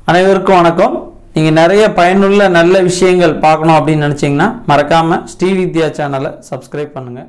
அனைவருக்கும் வணக்கம் நீங்கள் நிறைய பயனுள்ள நல்ல விஷயங்கள் பார்க்கணும் அப்படின்னு நினச்சிங்கன்னா மறக்காமல் ஸ்ரீ வித்யா சேனலை சப்ஸ்கிரைப் பண்ணுங்கள்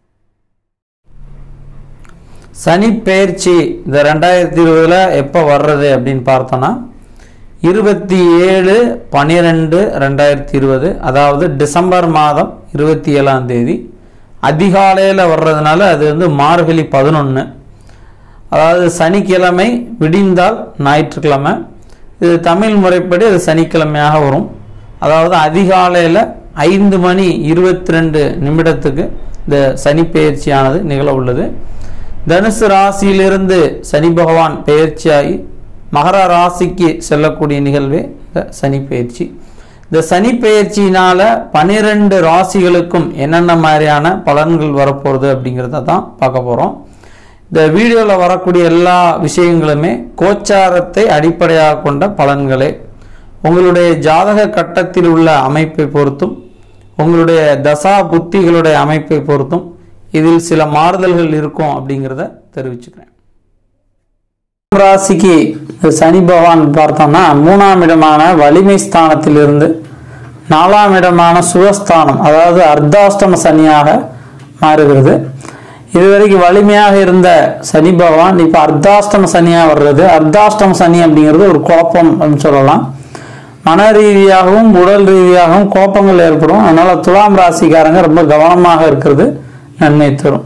சனி பெயர்ச்சி இந்த ரெண்டாயிரத்தி இருபதில் எப்போ வர்றது அப்படின்னு பார்த்தோன்னா இருபத்தி ஏழு பன்னிரெண்டு ரெண்டாயிரத்தி இருபது அதாவது டிசம்பர் மாதம் இருபத்தி ஏழாம் தேதி அதிகாலையில் வர்றதுனால அது வந்து மார்கழி பதினொன்று அதாவது சனிக்கிழமை விடிந்தால் ஞாயிற்றுக்கிழமை இது தமிழ் முறைப்படி அது சனிக்கிழமையாக வரும் அதாவது அதிகாலையில் ஐந்து மணி இருபத்தி ரெண்டு நிமிடத்துக்கு இந்த சனி பெயர்ச்சியானது நிகழ உள்ளது தனுசு ராசியிலிருந்து சனி பகவான் பெயர்ச்சியாகி மகர ராசிக்கு செல்லக்கூடிய நிகழ்வே இந்த சனி பெயர்ச்சி இந்த சனி பெயர்ச்சியினால பன்னிரெண்டு ராசிகளுக்கும் என்னென்ன மாதிரியான பலன்கள் வரப்போகுது அப்படிங்கிறத தான் பார்க்க போகிறோம் இந்த வீடியோவில் வரக்கூடிய எல்லா விஷயங்களுமே கோச்சாரத்தை அடிப்படையாக கொண்ட பலன்களே உங்களுடைய ஜாதக கட்டத்தில் உள்ள அமைப்பை பொறுத்தும் உங்களுடைய தசா புத்திகளுடைய அமைப்பை பொறுத்தும் இதில் சில மாறுதல்கள் இருக்கும் அப்படிங்கிறத தெரிவிச்சுக்கிறேன் ராசிக்கு சனி பகவான் பார்த்தோம்னா மூணாம் இடமான வலிமை ஸ்தானத்திலிருந்து நாலாம் இடமான சுகஸ்தானம் அதாவது அர்த்தாஷ்டம சனியாக மாறுகிறது இதுவரைக்கும் வலிமையாக இருந்த சனி பகவான் இப்போ அர்த்தாஷ்டம சனியாக வர்றது அர்த்தாஷ்டம சனி அப்படிங்கிறது ஒரு குழப்பம் அப்படின்னு சொல்லலாம் மன ரீதியாகவும் உடல் ரீதியாகவும் குழப்பங்கள் ஏற்படும் அதனால துலாம் ராசிக்காரங்க ரொம்ப கவனமாக இருக்கிறது நன்மை தரும்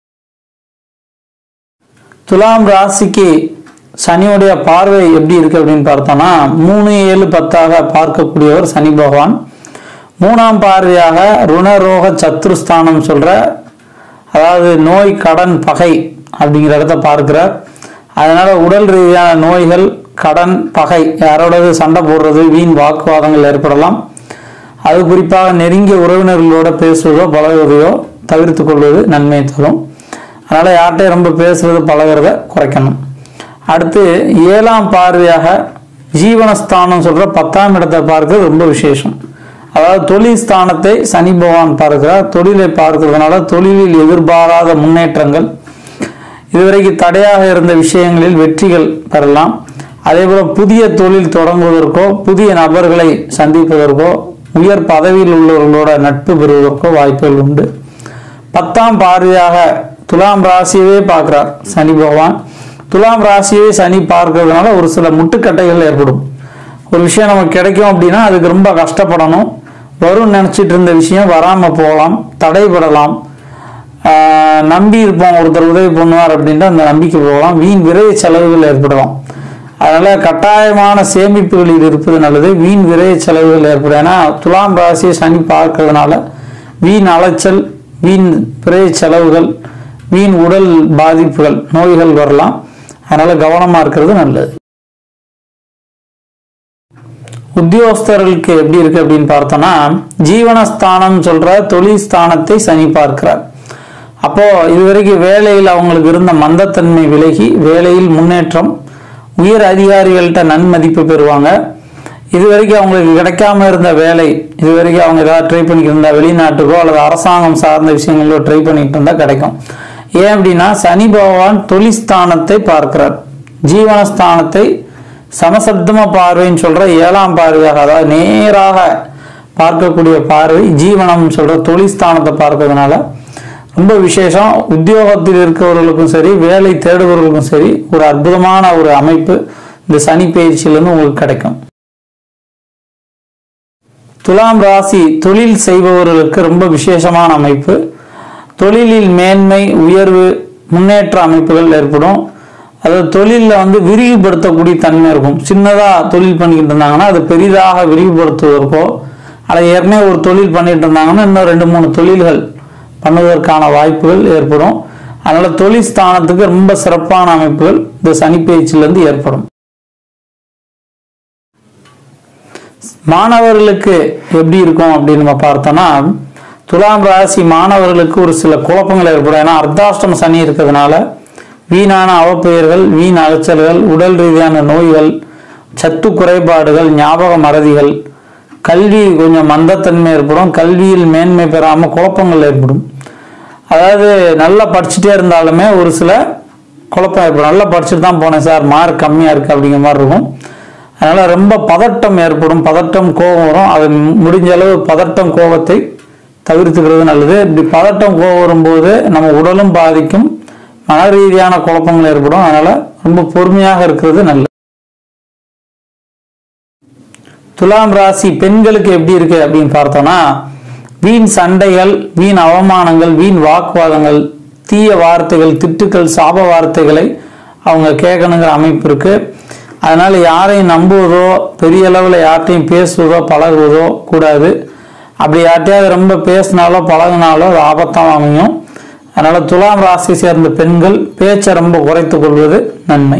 துலாம் ராசிக்கு சனியுடைய பார்வை எப்படி இருக்கு அப்படின்னு பார்த்தோம்னா மூணு ஏழு பத்தாக பார்க்கக்கூடியவர் சனி பகவான் மூணாம் பார்வையாக ருணரோக சத்ருஸ்தானம் சொல்ற அதாவது நோய் கடன் பகை அப்படிங்கிற இடத்த பார்க்கிறார் அதனால உடல் ரீதியான நோய்கள் கடன் பகை யாரோடது சண்டை போடுறது வீண் வாக்குவாதங்கள் ஏற்படலாம் அது குறிப்பாக நெருங்கிய உறவினர்களோட பேசுவதோ பழகுவதையோ தவிர்த்து கொள்வது நன்மை தரும் அதனால் யார்கிட்டையும் ரொம்ப பேசுறது பழகிறத குறைக்கணும் அடுத்து ஏழாம் பார்வையாக ஜீவனஸ்தானம் சொல்கிற பத்தாம் இடத்தை பார்க்கறது ரொம்ப விசேஷம் அதாவது தொழில் ஸ்தானத்தை சனி பகவான் பார்க்கிறார் தொழிலை பார்க்கறதுனால தொழிலில் எதிர்பாராத முன்னேற்றங்கள் இதுவரைக்கும் தடையாக இருந்த விஷயங்களில் வெற்றிகள் பெறலாம் அதே போல புதிய தொழில் தொடங்குவதற்கோ புதிய நபர்களை சந்திப்பதற்கோ உயர் பதவியில் உள்ளவர்களோட நட்பு பெறுவதற்கோ வாய்ப்புகள் உண்டு பத்தாம் பார்வையாக துலாம் ராசியவே பார்க்கிறார் சனி பகவான் துலாம் ராசியவே சனி பார்க்கறதுனால ஒரு சில முட்டுக்கட்டைகள் ஏற்படும் ஒரு விஷயம் நமக்கு கிடைக்கும் அப்படின்னா அதுக்கு ரொம்ப கஷ்டப்படணும் வரும்னு நினச்சிட்டு இருந்த விஷயம் வராமல் போகலாம் தடைபடலாம் ஆஹ் நம்பி இருப்போம் ஒருத்தர் உதவி பண்ணுவார் அப்படின்ட்டு அந்த நம்பிக்கை போகலாம் வீண் விரை செலவுகள் ஏற்படலாம் அதனால கட்டாயமான சேமிப்புகளில் இருப்பது நல்லது வீண் விரை செலவுகள் ஏற்படும் ஏன்னா துலாம் ராசியை சனி பார்க்கறதுனால வீண் அலைச்சல் வீண் விரை செலவுகள் வீண் உடல் பாதிப்புகள் நோய்கள் வரலாம் அதனால கவனமா இருக்கிறது நல்லது உத்தியோகஸ்தர்களுக்கு எப்படி இருக்கு அப்படின்னு பார்த்தோம்னா ஜீவனஸ்தானம் சொல்ற தொழில் ஸ்தானத்தை சனி பார்க்கிறார் அப்போ இதுவரைக்கும் வேலையில் அவங்களுக்கு இருந்த மந்தத்தன்மை விலகி வேலையில் முன்னேற்றம் உயர் அதிகாரிகள்கிட்ட நன்மதிப்பு பெறுவாங்க இதுவரைக்கும் அவங்களுக்கு கிடைக்காம இருந்த வேலை இதுவரைக்கும் அவங்க ஏதாவது ட்ரை பண்ணிக்கிட்டு இருந்தா வெளிநாட்டுக்கோ அல்லது அரசாங்கம் சார்ந்த விஷயங்களோ ட்ரை பண்ணிட்டு இருந்தா கிடைக்கும் ஏன் அப்படின்னா சனி பகவான் தொழிஸ்தானத்தை பார்க்கிறார் ஜீவனஸ்தானத்தை சமசப்தம பார்வைன்னு சொல்ற ஏழாம் பார்வையாக அதாவது நேராக பார்க்கக்கூடிய பார்வை ஜீவனம் சொல்ற தொழிஸ்தானத்தை பார்க்கறதுனால ரொம்ப விசேஷம் உத்தியோகத்தில் இருக்கிறவர்களுக்கும் சரி வேலை தேடுபவர்களுக்கும் சரி ஒரு அற்புதமான ஒரு அமைப்பு இந்த சனி பயிற்சியிலிருந்து உங்களுக்கு கிடைக்கும் துலாம் ராசி தொழில் செய்பவர்களுக்கு ரொம்ப விசேஷமான அமைப்பு தொழிலில் மேன்மை உயர்வு முன்னேற்ற அமைப்புகள் ஏற்படும் அதாவது தொழிலில் வந்து விரிவுபடுத்தக்கூடிய தன்மை இருக்கும் சின்னதாக தொழில் பண்ணிக்கிட்டு இருந்தாங்கன்னா அது பெரிதாக விரிவுபடுத்துவதற்கோ அல்லது ஏற்கனவே ஒரு தொழில் பண்ணிட்டு இருந்தாங்கன்னா இன்னும் ரெண்டு மூணு தொழில்கள் பண்ணுவதற்கான வாய்ப்புகள் ஏற்படும் அதனால தொழில் ஸ்தானத்துக்கு ரொம்ப சிறப்பான அமைப்புகள் இந்த சனி பயிற்சியிலிருந்து ஏற்படும் மாணவர்களுக்கு எப்படி இருக்கும் அப்படின்னு நம்ம பார்த்தோம்னா துலாம் ராசி மாணவர்களுக்கு ஒரு சில குழப்பங்கள் ஏற்படும் ஏன்னா அர்த்தாஷ்டம சனி இருக்கிறதுனால வீணான அவப்பெயர்கள் வீண் அலைச்சல்கள் உடல் ரீதியான நோய்கள் சத்து குறைபாடுகள் ஞாபக மறதிகள் கல்வி கொஞ்சம் மந்தத்தன்மை ஏற்படும் கல்வியில் மேன்மை பெறாமல் குழப்பங்கள் ஏற்படும் அதாவது நல்லா படிச்சுட்டே இருந்தாலுமே ஒரு சில குழப்பம் ஏற்படும் நல்லா படிச்சுட்டு தான் போனேன் சார் மார்க் கம்மியாக இருக்குது அப்படிங்கிற மாதிரி இருக்கும் அதனால ரொம்ப பதட்டம் ஏற்படும் பதட்டம் கோபம் வரும் அது முடிஞ்ச அளவு பதட்டம் கோபத்தை தவிர்த்துக்கிறது நல்லது இப்படி பதட்டம் கோபம் வரும்போது நம்ம உடலும் பாதிக்கும் மன ரீதியான குழப்பங்கள் ஏற்படும் அதனால ரொம்ப பொறுமையாக இருக்கிறது நல்லது துலாம் ராசி பெண்களுக்கு எப்படி இருக்கு அப்படின்னு பார்த்தோம்னா வீண் சண்டைகள் வீண் அவமானங்கள் வீண் வாக்குவாதங்கள் தீய வார்த்தைகள் திட்டுக்கள் சாப வார்த்தைகளை அவங்க கேட்கணுங்கிற அமைப்பு இருக்கு அதனால யாரையும் நம்புவதோ பெரிய அளவில் யார்ட்டையும் பேசுவதோ பழகுவதோ கூடாது அப்படி யார்ட்டையாவது ரொம்ப பேசினாலோ பழகினாலோ அது ஆபத்தாக அமையும் அதனால துலாம் ராசி சேர்ந்த பெண்கள் பேச்சை ரொம்ப குறைத்துக் கொள்வது நன்மை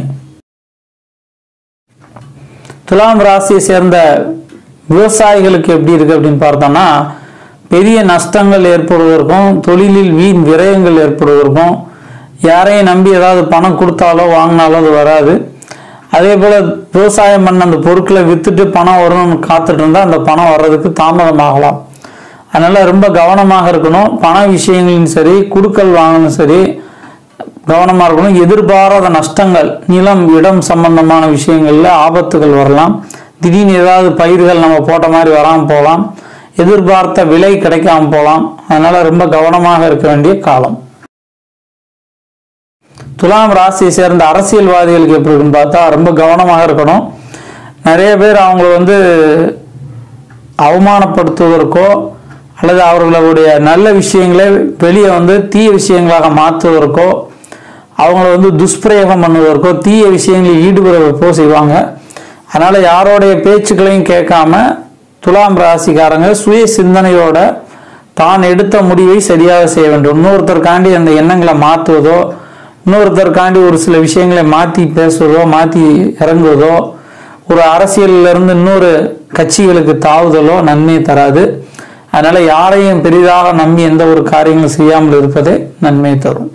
துலாம் ராசியை சேர்ந்த விவசாயிகளுக்கு எப்படி இருக்கு அப்படின்னு பார்த்தோம்னா பெரிய நஷ்டங்கள் ஏற்படுவதற்கும் தொழிலில் வீண் விரயங்கள் ஏற்படுவதற்கும் யாரையும் நம்பி ஏதாவது பணம் கொடுத்தாலோ வாங்கினாலோ அது வராது அதே போல விவசாயம் பண்ண அந்த பொருட்களை வித்துட்டு பணம் வரணும்னு காத்துட்டு இருந்தா அந்த பணம் வர்றதுக்கு தாமதமாகலாம் அதனால ரொம்ப கவனமாக இருக்கணும் பண விஷயங்களும் சரி குடுக்கல் வாங்கணும் சரி கவனமா இருக்கணும் எதிர்பாராத நஷ்டங்கள் நிலம் இடம் சம்பந்தமான விஷயங்கள்ல ஆபத்துகள் வரலாம் திடீர்னு ஏதாவது பயிர்கள் நம்ம போட்ட மாதிரி வராமல் போகலாம் எதிர்பார்த்த விலை கிடைக்காம போகலாம் அதனால ரொம்ப கவனமாக இருக்க வேண்டிய காலம் துலாம் ராசியை சேர்ந்த அரசியல்வாதிகளுக்கு எப்படி இருக்குன்னு பார்த்தா ரொம்ப கவனமாக இருக்கணும் நிறைய பேர் அவங்கள வந்து அவமானப்படுத்துவதற்கோ அல்லது அவர்களுடைய நல்ல விஷயங்களை வெளியே வந்து தீய விஷயங்களாக மாற்றுவதற்கோ அவங்கள வந்து துஷ்பிரயோகம் பண்ணுவதற்கோ தீய விஷயங்களில் ஈடுபடுவதற்கோ செய்வாங்க அதனால யாரோடைய பேச்சுக்களையும் கேட்காம துலாம் ராசிக்காரங்க சுய சிந்தனையோட தான் எடுத்த முடிவை சரியாக செய்ய வேண்டும் இன்னொருத்தருக்காண்டி அந்த எண்ணங்களை மாற்றுவதோ இன்னொருத்தருக்காண்டி ஒரு சில விஷயங்களை மாற்றி பேசுவதோ மாற்றி இறங்குவதோ ஒரு அரசியல்ல இருந்து இன்னொரு கட்சிகளுக்கு தாவுதலோ நன்மை தராது அதனால யாரையும் பெரிதாக நம்பி எந்த ஒரு காரியங்களும் செய்யாமல் இருப்பதே நன்மை தரும்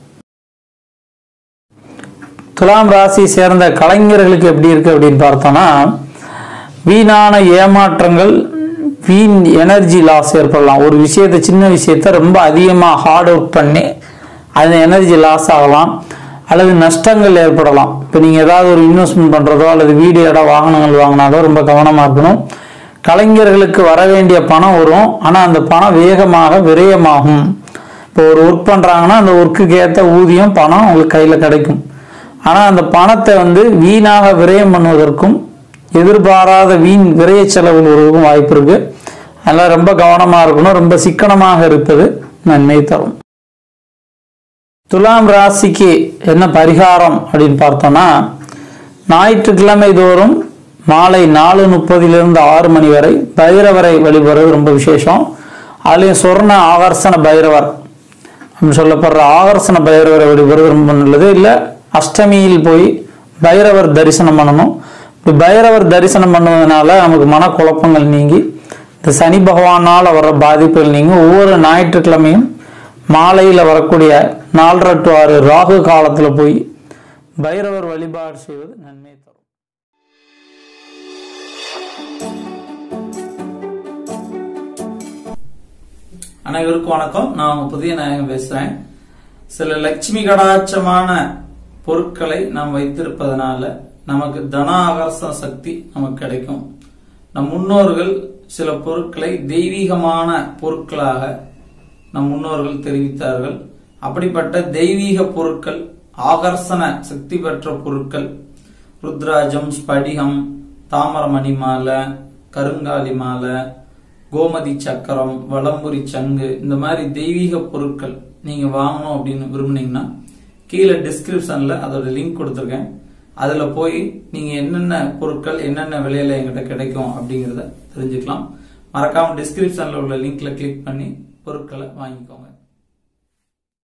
துலாம் ராசி சேர்ந்த கலைஞர்களுக்கு எப்படி இருக்கு அப்படின்னு பார்த்தோம்னா வீணான ஏமாற்றங்கள் வீண் எனர்ஜி லாஸ் ஏற்படலாம் ஒரு விஷயத்தை சின்ன விஷயத்த ரொம்ப அதிகமாக ஹார்ட் ஒர்க் பண்ணி அது எனர்ஜி லாஸ் ஆகலாம் அல்லது நஷ்டங்கள் ஏற்படலாம் இப்போ நீங்கள் ஏதாவது ஒரு இன்வெஸ்ட்மெண்ட் பண்ணுறதோ அல்லது வீடு இடம் வாகனங்கள் வாங்கினாலோ ரொம்ப கவனமாக இருக்கணும் கலைஞர்களுக்கு வர வேண்டிய பணம் வரும் ஆனால் அந்த பணம் வேகமாக விரயமாகும் இப்போ ஒரு ஒர்க் பண்ணுறாங்கன்னா அந்த ஒர்க்குக்கு ஏற்ற ஊதியம் பணம் உங்களுக்கு கையில் கிடைக்கும் ஆனால் அந்த பணத்தை வந்து வீணாக விரயம் பண்ணுவதற்கும் எதிர்பாராத வீண் விரய செலவு வருவதற்கும் வாய்ப்பு இருக்கு அதனால ரொம்ப கவனமாக இருக்கணும் ரொம்ப சிக்கனமாக இருப்பது நன்மை தரும் துலாம் ராசிக்கு என்ன பரிகாரம் அப்படின்னு பார்த்தோம்னா ஞாயிற்றுக்கிழமை தோறும் மாலை நாலு முப்பதிலிருந்து ஆறு மணி வரை பைரவரை வழிபடுறது ரொம்ப விசேஷம் அதுலேயும் சொர்ண ஆகர்ஷண பைரவர் அப்படின்னு சொல்லப்படுற ஆகர்ஷண பைரவரை வழிபடுறது ரொம்ப நல்லது இல்லை அஷ்டமியில் போய் பைரவர் தரிசனம் பண்ணணும் இப்படி பைரவர் தரிசனம் பண்ணுவதனால நமக்கு மனக்குழப்பங்கள் நீங்கி இந்த சனி பகவானால் வர பாதிப்புகள் நீங்கி ஒவ்வொரு ஞாயிற்றுக்கிழமையும் மாலையில் வரக்கூடிய நாலரை டு ஆறு ராகு காலத்தில் போய் பைரவர் வழிபாடு செய்வது நன்மை தரும் அனைவருக்கும் வணக்கம் நான் உங்க புதிய நாயகம் பேசுறேன் சில லட்சுமி கடாட்சமான பொருட்களை நாம் வைத்திருப்பதனால நமக்கு தன ஆகர்ஷண சக்தி நமக்கு கிடைக்கும் நம் முன்னோர்கள் சில பொருட்களை தெய்வீகமான பொருட்களாக நம் முன்னோர்கள் தெரிவித்தார்கள் அப்படிப்பட்ட தெய்வீக பொருட்கள் ஆகர்ஷண சக்தி பெற்ற பொருட்கள் ருத்ராஜம் ஸ்படிகம் தாமரமணி மாலை கருங்காலி மாலை கோமதி சக்கரம் வலம்புரி சங்கு இந்த மாதிரி தெய்வீக பொருட்கள் நீங்க வாங்கணும் அப்படின்னு விரும்புனீங்கன்னா கீழே டிஸ்கிரிப்ஷன்ல அதோட லிங்க் கொடுத்துருக்கேன் அதுல போய் நீங்க என்னென்ன பொருட்கள் என்னென்ன விலையில எங்கிட்ட கிடைக்கும் அப்படிங்கறத தெரிஞ்சுக்கலாம் மறக்காம டிஸ்கிரிப்ஷன்ல உள்ள லிங்க்ல கிளிக் பண்ணி பொருட்களை வாங்கிக்கோங்க